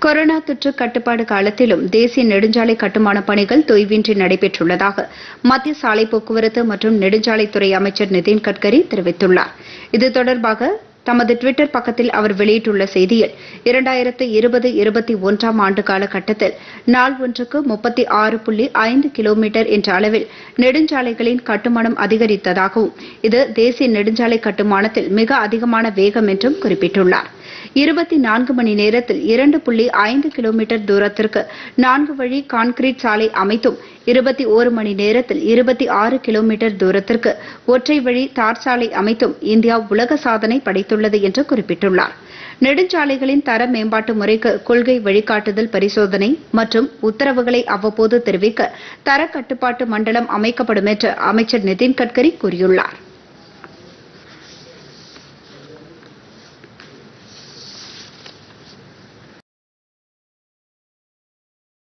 corona தொற்று கட்டுப்பாடு காலத்திலும் தேசிய நெடுஞ்சாலை கட்டுமான பணிகள் தொய்வின்றி நடைபெற்றுள்ளதாக மத்திய சாலை போக்குவரத்து மற்றும் நெடுஞ்சாலைத்துறை அமைச்சர் நிதின் கட்கரி தெரிவித்துள்ளார் இது தொடர்பாக தமது டுவிட்டர் பக்கத்தில் அவர் வெளியிட்டுள்ள செய்தியில் இரண்டாயிரத்து இருபது இருபத்தி ஒன்றாம் ஆண்டு காலகட்டத்தில் நாள் ஒன்றுக்கு முப்பத்தி ஆறு புள்ளி ஐந்து கிலோமீட்டர் என்ற அளவில் நெடுஞ்சாலைகளின் கட்டுமானம் அதிகரித்ததாகவும் இது தேசிய நெடுஞ்சாலை கட்டுமானத்தில் மிக அதிகமான வேகம் என்றும் குறிப்பிட்டுள்ளார் இருபத்தி நான்கு மணி நேரத்தில் இரண்டு புள்ளி ஐந்து கிலோமீட்டர் தூரத்திற்கு நான்கு வழி கான்கிரீட் சாலை அமைத்தும் இருபத்தி ஓரு மணி நேரத்தில் இருபத்தி ஆறு கிலோமீட்டர் தூரத்திற்கு ஒற்றை வழி தார் சாலை அமைத்தும் இந்தியா உலக சாதனை படைத்துள்ளது என்று குறிப்பிட்டுள்ளார் நெடுஞ்சாலைகளின் தர மேம்பாட்டு முறைக்கு கொள்கை வழிகாட்டுதல் பரிசோதனை மற்றும் உத்தரவுகளை அவ்வப்போது தெரிவிக்க தர கட்டுப்பாட்டு மண்டலம் அமைக்கப்படும் என்று அமைச்சர் நிதின் கட்கரி கூறியுள்ளார்